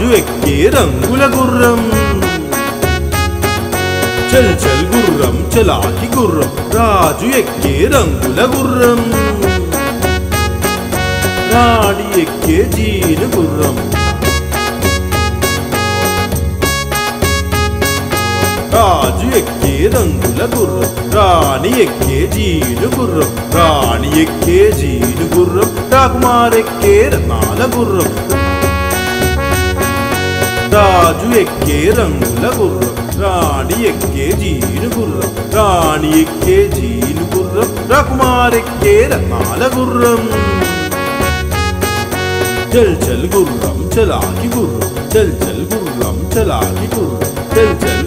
ఎక్కే రంగుల గుర్రం చల్ చల్ గుర్రం చలాకి గుర్రం రాజు ఎక్కే రంగుల గుర్రం రాణి ఎక్కే జీను గుర్రం రాజు ఎక్కే రంగుల గుర్రం రాణి ఎక్కే జీను గుర్రం రాణి ఎక్కే జీను గుర్రం రాకుమారెక్కే రత్నాల గుర్రం రాజు ఎక్కే రంగుల గుర్రం రాణి ఎక్కే జీను గుర్రం రాణి ఎక్కే జీను గుర్రం రాకుమారెక్కే రత్నాల గుర్రం చల్ చల్ గుర్రం చలాకి గుర్రం చల్ చల్ గుర్రం చలాకి గుర్రం చల్ చల్